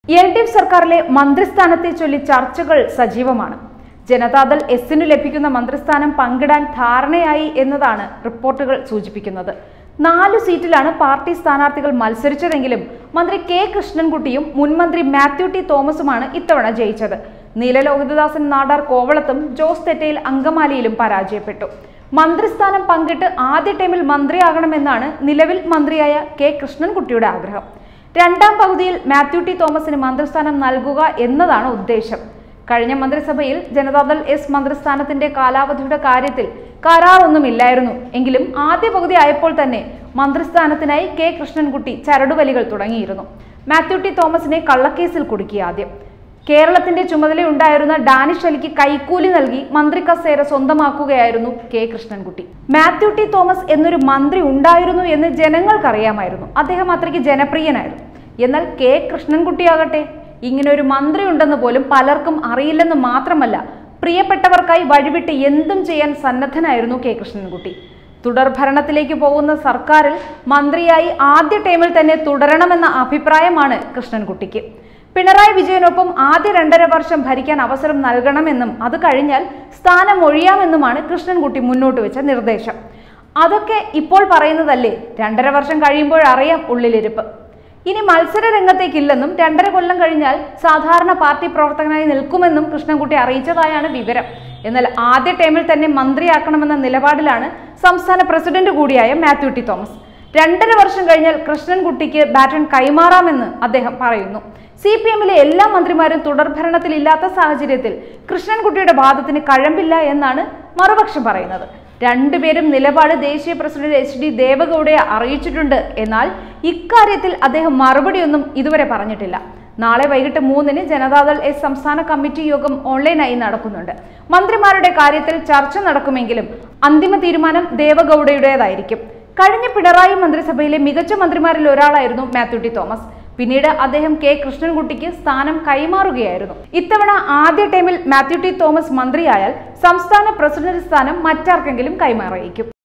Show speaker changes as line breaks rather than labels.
L D F സർക്കാരിലെ മന്ത്രിസ്ഥാനത്തെ ചൊല്ലി ചർച്ചകൾ സജീവമാണ് ജനതാദൾ എസിനു ലഭിക്കുന്ന മന്ത്രിസ്ഥാനം പങ്കിടാൻ ധാരണയായി എന്നതാണ് റിപ്പോർട്ടുകൾ സൂചിപ്പിക്കുന്നത് നാലു സീറ്റിലാണ് പാർട്ടി സ്ഥാനാർത്ഥികൾ മത്സരിച്ചതെങ്കിലും മന്ത്രി കെ കൃഷ്ണൻകുട്ടിയും മുൻമന്ത്രി മാത്യു ടി തോമസുമാണ് ഇത്തവണ ജയിച്ചത് നീലലോഹിതദാസൻ നാടാർ കോവളത്തും ജോസ് തെറ്റയിൽ അങ്കമാലിയിലും പരാജയപ്പെട്ടു മന്ത്രിസ്ഥാനം പങ്കിട്ട് ആദ്യ ടൈമിൽ മന്ത്രിയാകണമെന്നാണ് നിലവിൽ മന്ത്രിയായ കെ കൃഷ്ണൻകുട്ടിയുടെ ആഗ്രഹം രണ്ടാം പകുതിയിൽ മാത്യു ടി തോമസിന് മന്ത്രിസ്ഥാനം നൽകുക എന്നതാണ് ഉദ്ദേശം കഴിഞ്ഞ മന്ത്രിസഭയിൽ ജനതാദൾ എസ് മന്ത്രിസ്ഥാനത്തിന്റെ കാലാവധിയുടെ കാര്യത്തിൽ കരാറൊന്നുമില്ലായിരുന്നു എങ്കിലും ആദ്യ പകുതി ആയപ്പോൾ തന്നെ മന്ത്രിസ്ഥാനത്തിനായി കെ കൃഷ്ണൻകുട്ടി ചരടുവലികൾ തുടങ്ങിയിരുന്നു മാത്യു ടി തോമസിനെ കള്ളക്കേസിൽ കുടുക്കി ആദ്യം കേരളത്തിന്റെ ചുമതലയുണ്ടായിരുന്ന ഡാനിഷ് അലിക്ക് കൈക്കൂലി നൽകി മന്ത്രി കസേര സ്വന്തമാക്കുകയായിരുന്നു കെ കൃഷ്ണൻകുട്ടി മാത്യു ടി തോമസ് എന്നൊരു മന്ത്രി ഉണ്ടായിരുന്നു എന്ന് ജനങ്ങൾക്കറിയാമായിരുന്നു അദ്ദേഹം അത്രയ്ക്ക് ജനപ്രിയനായിരുന്നു എന്നാൽ കെ കൃഷ്ണൻകുട്ടിയാകട്ടെ ഇങ്ങനെ ഒരു മന്ത്രി ഉണ്ടെന്ന് പോലും പലർക്കും അറിയില്ലെന്ന് മാത്രമല്ല പ്രിയപ്പെട്ടവർക്കായി വഴിവിട്ട് എന്തും ചെയ്യാൻ സന്നദ്ധനായിരുന്നു കെ കൃഷ്ണൻകുട്ടി തുടർ ഭരണത്തിലേക്ക് പോകുന്ന സർക്കാരിൽ മന്ത്രിയായി ആദ്യ ടൈമിൽ തന്നെ തുടരണമെന്ന അഭിപ്രായമാണ് കൃഷ്ണൻകുട്ടിക്ക് പിണറായി വിജയനൊപ്പം ആദ്യ രണ്ടര വർഷം ഭരിക്കാൻ അവസരം നൽകണമെന്നും അത് കഴിഞ്ഞാൽ സ്ഥാനം ഒഴിയാമെന്നുമാണ് കൃഷ്ണൻകുട്ടി മുന്നോട്ട് വെച്ച നിർദ്ദേശം അതൊക്കെ ഇപ്പോൾ പറയുന്നതല്ലേ രണ്ടര വർഷം കഴിയുമ്പോൾ അറിയാം ഉള്ളിലിരിപ്പ് ഇനി മത്സര രംഗത്തേക്കില്ലെന്നും രണ്ടര കൊല്ലം കഴിഞ്ഞാൽ സാധാരണ പാർട്ടി പ്രവർത്തകനായി നിൽക്കുമെന്നും കൃഷ്ണൻകുട്ടി അറിയിച്ചതായാണ് വിവരം എന്നാൽ ആദ്യ ടൈമിൽ തന്നെ മന്ത്രിയാക്കണമെന്ന നിലപാടിലാണ് സംസ്ഥാന പ്രസിഡന്റ് കൂടിയായ മാത്യു ടി തോമസ് രണ്ടര വർഷം കഴിഞ്ഞാൽ കൃഷ്ണൻകുട്ടിക്ക് ബാറ്റൺ കൈമാറാമെന്ന് അദ്ദേഹം പറയുന്നു സി പി എമ്മിലെ എല്ലാ മന്ത്രിമാരും തുടർഭരണത്തിലില്ലാത്ത സാഹചര്യത്തിൽ കൃഷ്ണൻകുട്ടിയുടെ വാദത്തിന് കഴമ്പില്ല എന്നാണ് മറുപക്ഷം പറയുന്നത് രണ്ടുപേരും നിലപാട് ദേശീയ പ്രസിഡന്റ് എച്ച് ഡി ദേവഗൌഡയെ അറിയിച്ചിട്ടുണ്ട് എന്നാൽ ഇക്കാര്യത്തിൽ അദ്ദേഹം മറുപടിയൊന്നും ഇതുവരെ പറഞ്ഞിട്ടില്ല നാളെ വൈകിട്ട് മൂന്നിന് ജനതാദൾ എസ് സംസ്ഥാന കമ്മിറ്റി യോഗം ഓൺലൈനായി നടക്കുന്നുണ്ട് മന്ത്രിമാരുടെ കാര്യത്തിൽ ചർച്ച നടക്കുമെങ്കിലും അന്തിമ തീരുമാനം ദേവഗൌഡയുടേതായിരിക്കും കഴിഞ്ഞ പിണറായി മന്ത്രിസഭയിലെ മികച്ച മന്ത്രിമാരിൽ ഒരാളായിരുന്നു മാത്യു ടി തോമസ് പിന്നീട് അദ്ദേഹം കെ കൃഷ്ണൻകുട്ടിക്ക് സ്ഥാനം കൈമാറുകയായിരുന്നു ഇത്തവണ ആദ്യ ടൈമിൽ മാത്യു ടി തോമസ് മന്ത്രിയായാൽ സംസ്ഥാന പ്രസിഡന്റ് സ്ഥാനം മറ്റാർക്കെങ്കിലും കൈമാറിയേക്കും